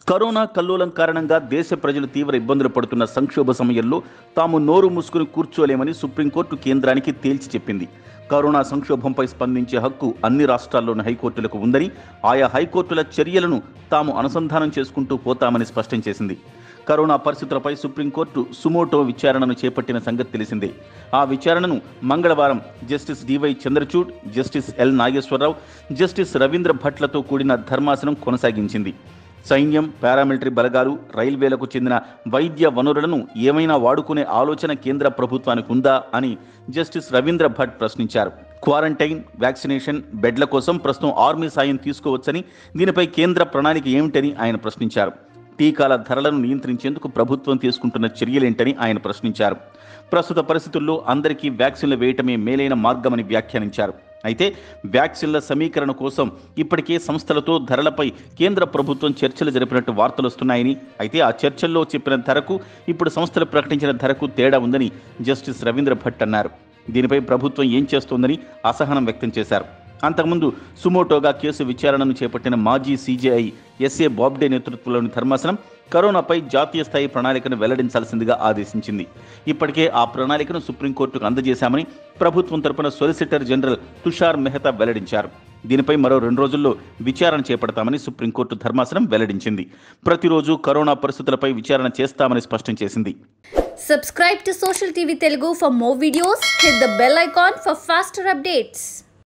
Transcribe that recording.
Corona కల్లోలం కారణంగా దేశ ప్రజలు తీవ్ర ఇబ్బందులు పడుతున్న సంక్షోభ సమయంలో తాము నోరు మూసుకుని కూర్చోలేమని సుప్రీంకోర్టు కేంద్రానికి తేల్చి చెప్పింది కరోనా సంక్షోభంపై స్పందించే హక్కు అన్ని రాష్ట్రాల్లోని హైకోర్టులకు ఉందని ఆయా హైకోర్టుల చర్యలను తాము అనుసంధానం చేసుకుంటూ పోతామని స్పష్టం చేసింది కరోనా పరిస్థితులపై సుప్రీంకోర్టు సుమోటో విచారణను చేపట్టిన సంగతి తెలిసిందే ఆ విచారణను మంగళవారం justice DY Chandrachud justice L Nageswara Rao justice Ravindra భట్లతో కూడిన ధర్మాసనం కొనసాగించింది సైన్యం పారామిలిటరీ బలగాలు రైల్వేలకు చెందిన వైద్య వనరులను ఏమైనా వాడుకునే ఆలోచన కేంద్ర ప్రభుత్వానికి ఉందా అని జస్టిస్ రవీంద్ర భట్ ప్రశ్నించారు క్వారంటైన్ వ్యాక్సినేషన్ బెడ్ల కోసం ప్రస్తుతం ఆర్మీ సాయం తీసుకోవచ్చని దీనిపై కేంద్ర ప్రణాళిక ఏమిటని ఆయన ప్రశ్నించారు టీకాల ధరలను నియంత్రించేందుకు ప్రభుత్వం తీసుకుంటున్న చర్యలేంటని ఆయన ప్రశ్నించారు ప్రస్తుత పరిస్థితుల్లో అందరికీ వ్యాక్సిన్లు వేయటమే మేలైన మార్గమని వ్యాఖ్యానించారు అయితే వ్యాక్సిన్ల సమీకరణ కోసం ఇప్పటికే సంస్థలతో ధరలపై కేంద్ర ప్రభుత్వం చర్చలు జరిపినట్టు వార్తలు వస్తున్నాయని అయితే ఆ చర్చల్లో చెప్పిన ధరకు ఇప్పుడు సంస్థలు ప్రకటించిన ధరకు తేడా ఉందని జస్టిస్ రవీంద్ర భట్ అన్నారు దీనిపై ప్రభుత్వం ఏం చేస్తోందని అసహనం వ్యక్తం చేశారు అంతకుముందు సుమోటోగా కేసు విచారణను చేపట్టిన మాజీ సీజేఐ ఎస్ఏ బాబ్డే నేతృత్వంలోని ధర్మాసనం కరోనాపై జాతీయ స్థాయి ప్రణాళికను వెల్లడించాల్సిందిగా ఆదేశించింది ఇప్పటికే ఆ ప్రణాళికను సుప్రీంకోర్టుకు అందజేశామని ప్రభుత్వం తరపున సొలిసిటర్ జనరల్ తుషార్ మెహతా వెల్లడించారు దీనిపై మరో రెండు రోజుల్లో విచారణ చేపడతామని సుప్రీంకోర్టు ధర్మాసనం వెల్లడించింది ప్రతిరోజు కరోనా పరిస్థితులపై విచారణ చేస్తామని స్పష్టం చేసింది Subscribe to Social TV Telugu for more videos. Hit the bell icon for faster updates.